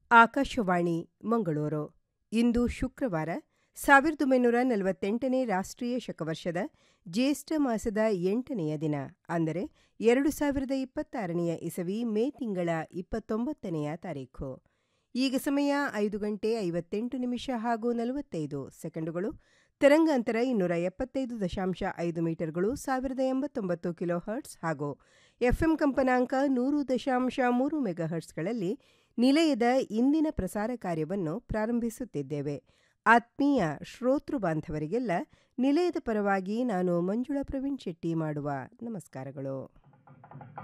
ಆಕಾಶವಾಣಿ ಮಂಗಳೂರು ಇಂದು ಶುಕ್ರವಾರ ಸಾವಿರದ ಒಂಬೈನೂರ ನಲವತ್ತೆಂಟನೇ ರಾಷ್ಟ್ರೀಯ ಶಕವರ್ಷದ ಜ್ಯೇಷ್ಠ ಮಾಸದ ಎಂಟನೆಯ ದಿನ ಅಂದರೆ ಎರಡು ಸಾವಿರದ ಇಪ್ಪತ್ತಾರನೆಯ ಇಸವಿ ಮೇ ತಿಂಗಳ ಇಪ್ಪತ್ತೊಂಬತ್ತನೆಯ ತಾರೀಖು ಈಗ ಸಮಯ ಐದು ಗಂಟೆ ಐವತ್ತೆಂಟು ನಿಮಿಷ ಹಾಗೂ ನಲವತ್ತೈದು ಸೆಕೆಂಡುಗಳು ತರಂಗಾಂತರ ಇನ್ನೂರ ಎಪ್ಪತ್ತೈದು ದಶಾಂಶ ಐದು ಮೀಟರ್ಗಳು ಸಾವಿರದ ಎಂಬತ್ತೊಂಬತ್ತು ಕಿಲೋ ಹರ್ಟ್ಸ್ ಹಾಗೂ ಎಫ್ಎಂ ಕಂಪನಾಂಕ ನೂರು ದಶಾಂಶ ಮೂರು ಮೆಗಾಹರ್ಟ್ಸ್ಗಳಲ್ಲಿ ನಿಲಯದ ಇಂದಿನ ಪ್ರಸಾರ ಕಾರ್ಯವನ್ನು ಪ್ರಾರಂಭಿಸುತ್ತಿದ್ದೇವೆ ಆತ್ಮೀಯ ಶ್ರೋತೃ ಬಾಂಧವರಿಗೆಲ್ಲ ನಿಲಯದ ಪರವಾಗಿ ನಾನು ಮಂಜುಳಾ ಪ್ರವೀಣ್ ಶೆಟ್ಟಿ ಮಾಡುವ ನಮಸ್ಕಾರಗಳು